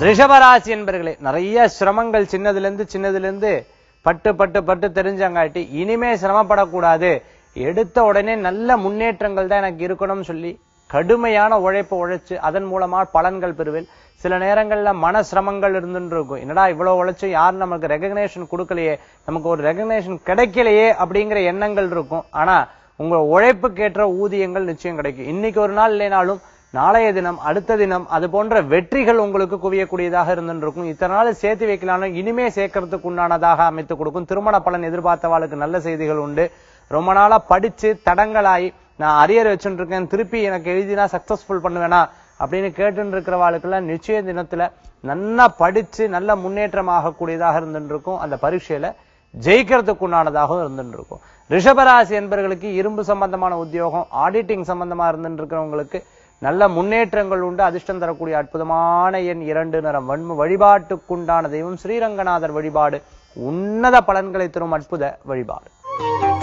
ரிஷபராசி என்பர்களே நிறைய சிரமங்கள் சின்னதுல சின்னதுல இருந்து பட்டு பட்டு பட்டு தெரிஞ்சங்காட்டி இனிமே சிரமப்படக்கூடாது எடுத்த உடனே நல்ல முன்னேற்றங்கள் தான் எனக்கு இருக்கணும்னு சொல்லி கடுமையான உழைப்பு உழைச்சு அதன் மூலமா பலன்கள் பெறுவேன் சில நேரங்கள்ல மன சிரமங்கள் இருந்துட்டு இருக்கும் என்னடா இவ்வளவு உழைச்சு யாரும் நமக்கு ரெகக்னேஷன் கொடுக்கலையே நமக்கு ஒரு ரெகக்னேஷன் கிடைக்கலையே அப்படிங்கிற எண்ணங்கள் இருக்கும் ஆனா உங்க உழைப்புக்கேற்ற ஊதியங்கள் நிச்சயம் கிடைக்கும் இன்னைக்கு ஒரு நாள் இல்லைனாலும் நாளைய தினம் அடுத்த தினம் அது போன்ற வெற்றிகள் உங்களுக்கு குவியக்கூடியதாக இருந்துட்டு இருக்கும் இத்தனை நாள் சேர்த்து வைக்கலாம்னு இனிமே சேர்க்கறதுக்கு உண்டானதாக அமைத்து கொடுக்கும் திருமண பலன் எதிர்பார்த்தவாளுக்கு நல்ல செய்திகள் உண்டு ரொம்ப நாளா படிச்சு தடங்களாயி நான் அரியர் வச்சுட்டு இருக்கேன் திருப்பி எனக்கு எழுதினா சக்சஸ்ஃபுல் பண்ணுவேனா அப்படின்னு கேட்டுட்டு இருக்கிறவாளுக்கெல்லாம் நிச்சய தினத்துல நல்லா படிச்சு நல்ல முன்னேற்றம் ஆகக்கூடியதாக இருந்துட்டு இருக்கும் அந்த பரீட்சையில ஜெயிக்கிறதுக்கு உண்டானதாகவும் இருந்துட்டு இருக்கும் ரிஷபராசி என்பவர்களுக்கு இரும்பு சம்பந்தமான உத்தியோகம் ஆடிட்டிங் சம்பந்தமா இருந்துட்டு இருக்கிறவங்களுக்கு நல்ல முன்னேற்றங்கள் உண்டு அதிர்ஷ்டம் தரக்கூடிய அற்புதமான எண் இரண்டு நிறம் வன்மு வழிபாட்டுக்குண்டான தெய்வம் ஸ்ரீரங்கநாதர் வழிபாடு உன்னத பலன்களை தரும் அற்புத வழிபாடு